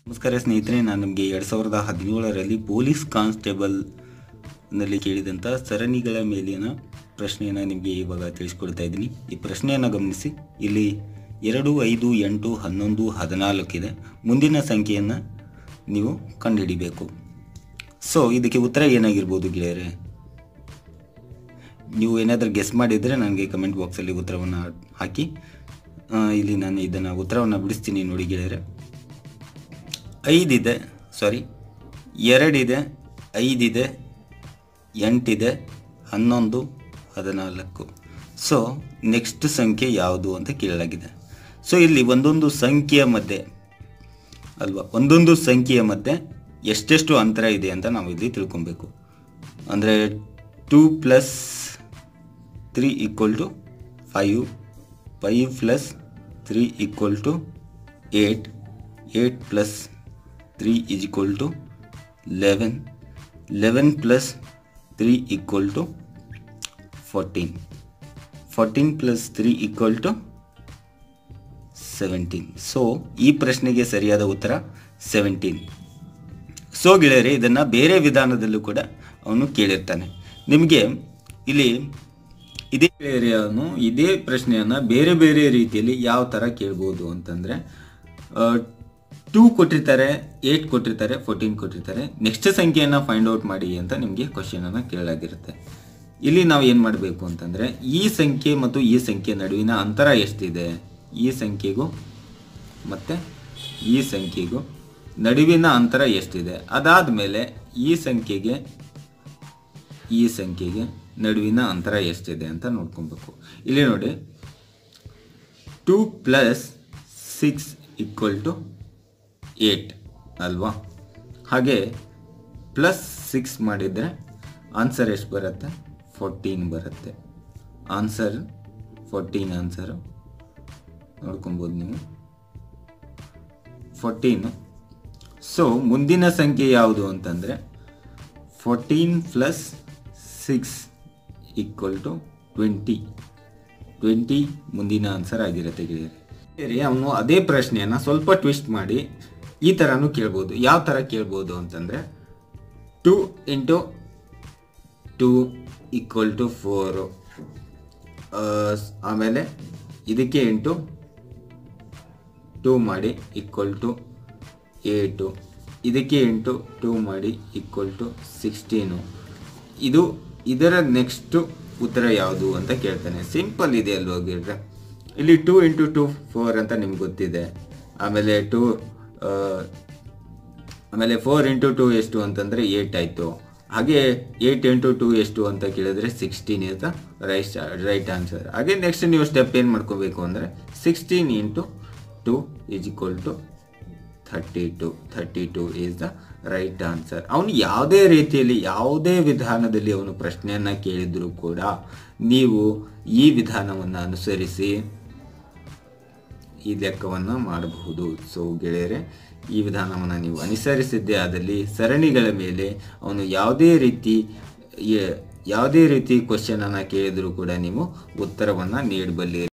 ನಮಸ್ಕಾರ ಸ್ನೇಹಿತರೆ ನಾನು ನಿಮಗೆ ಎರಡು ಸಾವಿರದ ಹದಿನೇಳರಲ್ಲಿ ಪೊಲೀಸ್ ಕಾನ್ಸ್ಟೇಬಲ್ ನಲ್ಲಿ ಕೇಳಿದಂಥ ಸರಣಿಗಳ ಮೇಲಿನ ಪ್ರಶ್ನೆಯನ್ನು ನಿಮಗೆ ಇವಾಗ ತಿಳಿಸ್ಕೊಡ್ತಾ ಇದ್ದೀನಿ ಈ ಪ್ರಶ್ನೆಯನ್ನು ಗಮನಿಸಿ ಇಲ್ಲಿ ಎರಡು ಐದು ಎಂಟು ಹನ್ನೊಂದು ಹದಿನಾಲ್ಕಿದೆ ಮುಂದಿನ ಸಂಖ್ಯೆಯನ್ನು ನೀವು ಕಂಡುಹಿಡಿಬೇಕು ಸೊ ಇದಕ್ಕೆ ಉತ್ತರ ಏನಾಗಿರ್ಬೋದು ಗೆಳೆಯರೆ ನೀವು ಏನಾದರೂ ಗೆಸ್ ಮಾಡಿದರೆ ನನಗೆ ಕಮೆಂಟ್ ಬಾಕ್ಸಲ್ಲಿ ಉತ್ತರವನ್ನು ಹಾಕಿ ಆ, ಇಲ್ಲಿ ನಾನು ಇದನ್ನು ಉತ್ತರವನ್ನು ಬಿಡಿಸ್ತೀನಿ ನೋಡಿ ಗೆಳೆಯರೆ ಐದಿದೆ ಸಾರಿ ಎರಡಿದೆ ಐದಿದೆ ಎಂಟಿದೆ ಹನ್ನೊಂದು ಹದಿನಾಲ್ಕು ಸೊ ನೆಕ್ಸ್ಟ್ ಸಂಖ್ಯೆ ಯಾವುದು ಅಂತ ಕೇಳಲಾಗಿದೆ ಸೊ ಇಲ್ಲಿ ಒಂದೊಂದು ಸಂಖ್ಯೆಯ ಮಧ್ಯೆ ಅಲ್ವಾ ಒಂದೊಂದು ಸಂಖ್ಯೆಯ ಮಧ್ಯೆ ಎಷ್ಟೆಷ್ಟು ಅಂತರ ಇದೆ ಅಂತ ನಾವು ಇಲ್ಲಿ ತಿಳ್ಕೊಬೇಕು ಅಂದರೆ two plus three equal to five five plus three equal to eight eight plus three is equal to eleven eleven plus three equal to fourteen fourteen plus three equal to seventeen so ಈ ಪ್ರಶ್ನೆಗೆ ಸರಿಯಾದ ಉತ್ತರ seventeen so ಗೆಳೆಯರೆ ಇದನ್ನು ಬೇರೆ ವಿಧಾನದಲ್ಲೂ ಕೂಡ ಅವನು ಕೇಳಿರ್ತಾನೆ ನಿಮಗೆ ಇಲ್ಲಿ ಇದೇ ಗೆಳೆಯರೆಯನ್ನು ಇದೇ ಪ್ರಶ್ನೆಯನ್ನು ಬೇರೆ ಬೇರೆ ರೀತಿಯಲ್ಲಿ ಯಾವ ಥರ ಕೇಳ್ಬೋದು ಅಂತಂದರೆ ಟೂ ಕೊಟ್ಟಿರ್ತಾರೆ ಏಯ್ಟ್ ಕೊಟ್ಟಿರ್ತಾರೆ ಫೋರ್ಟೀನ್ ಕೊಟ್ಟಿರ್ತಾರೆ ನೆಕ್ಸ್ಟ್ ಸಂಖ್ಯೆಯನ್ನು ಫೈಂಡ್ ಔಟ್ ಮಾಡಿ ಅಂತ ನಿಮಗೆ ಕ್ವಶನನ್ನು ಕೇಳಲಾಗಿರುತ್ತೆ ಇಲ್ಲಿ ನಾವು ಏನು ಮಾಡಬೇಕು ಅಂತಂದರೆ ಈ ಸಂಖ್ಯೆ ಮತ್ತು ಈ ಸಂಖ್ಯೆ ನಡುವಿನ ಅಂತರ ಎಷ್ಟಿದೆ ಈ ಸಂಖ್ಯೆಗೂ ಮತ್ತು ಈ ಸಂಖ್ಯೆಗೂ ನಡುವಿನ ಅಂತರ ಎಷ್ಟಿದೆ ಅದಾದ ಮೇಲೆ ಈ ಸಂಖ್ಯೆಗೆ ಈ ಸಂಖ್ಯೆಗೆ ನಡುವಿನ ಅಂತರ ಎಷ್ಟಿದೆ ಅಂತ ನೋಡ್ಕೊಬೇಕು ಇಲ್ಲಿ ನೋಡಿ two plus six equal to eight ಅಲ್ವಾ ಹಾಗೆ ಪ್ಲಸ್ ಸಿಕ್ಸ್ ಮಾಡಿದರೆ ಆನ್ಸರ್ ಎಷ್ಟು ಬರುತ್ತೆ ಫೋರ್ಟೀನ್ ಬರುತ್ತೆ ಆನ್ಸರ್ ಫೋರ್ಟೀನ್ ಆನ್ಸರು ನೋಡ್ಕೊಬೋದು ನೀವು ಫೋರ್ಟೀನು ಸೊ ಮುಂದಿನ ಸಂಖ್ಯೆ ಯಾವುದು ಅಂತಂದರೆ fourteen plus six equal to twenty twenty ಮುಂದಿನ ಆನ್ಸರ್ ಆಗಿರುತ್ತೆ ಗೆಳೆಯರೆ ಅವನು ಅದೇ ಪ್ರಶ್ನೆಯನ್ನು ಸ್ವಲ್ಪ ಟ್ವಿಸ್ಟ್ ಮಾಡಿ ಈ ಥರನೂ ಕೇಳ್ಬೋದು ಯಾವ ಥರ ಕೇಳ್ಬೋದು ಅಂತಂದರೆ two into two equal to four ಆಮೇಲೆ ಇದಕ್ಕೆ ಇಂಟು ಟೂ ಮಾಡಿ ಈಕ್ವಲ್ ಟು ಏಟು ಇದಕ್ಕೆ ಇಂಟು ಟೂ ಮಾಡಿ ಈಕ್ವಲ್ ಟು ಸಿಕ್ಸ್ಟೀನು ಇದು ಇದರ ನೆಕ್ಸ್ಟು ಉತ್ತರ ಯಾವುದು ಅಂತ ಕೇಳ್ತಾನೆ ಸಿಂಪಲ್ ಇದೆ ಅಲ್ವಾ ಗಿಡ್ರೆ ಇಲ್ಲಿ ಟೂ ಇಂಟು ಟು ಫೋರ್ ಅಂತ ನಿಮ್ಗೆ ಗೊತ್ತಿದೆ ಆಮೇಲೆ ಟೂ ಆಮೇಲೆ ಫೋರ್ ಇಂಟು ಟು ಎಷ್ಟು ಅಂತಂದರೆ ಏಟ್ ಆಯಿತು ಹಾಗೆ ಏಟ್ ಇಂಟು ಟು ಎಷ್ಟು ಅಂತ ಕೇಳಿದ್ರೆ sixteen is the right right answer ಹಾಗೆ ನೆಕ್ಸ್ಟ್ ನೀವು ಸ್ಟೆಪ್ ಏನು ಮಾಡ್ಕೋಬೇಕು ಅಂದರೆ sixteen into two is equal to thirty two thirty two is the right answer ಅವನು ಯಾವುದೇ ರೀತಿಯಲ್ಲಿ ಯಾವುದೇ ವಿಧಾನದಲ್ಲಿ ಅವನು ಪ್ರಶ್ನೆಯನ್ನು ಕೇಳಿದರೂ ಕೂಡ ನೀವು ಈ ವಿಧಾನವನ್ನು ಅನುಸರಿಸಿ ಈ ಲೆಕ್ಕವನ್ನು ಮಾಡಬಹುದು ಸೊ ಗೆಳೆಯರೆ ಈ ವಿಧಾನವನ್ನು ನೀವು ಅನುಸರಿಸಿದ್ದೇ ಆದಲ್ಲಿ ಸರಣಿಗಳ ಮೇಲೆ ಅವನು ಯಾವುದೇ ರೀತಿ ಯ- ಯಾವುದೇ ರೀತಿ ಕ್ವಶನನ್ನು ಕೇಳಿದರೂ ಕೂಡ ನೀವು ಉತ್ತರವನ್ನು ನೀಡಬಲ್ಲಿರಿ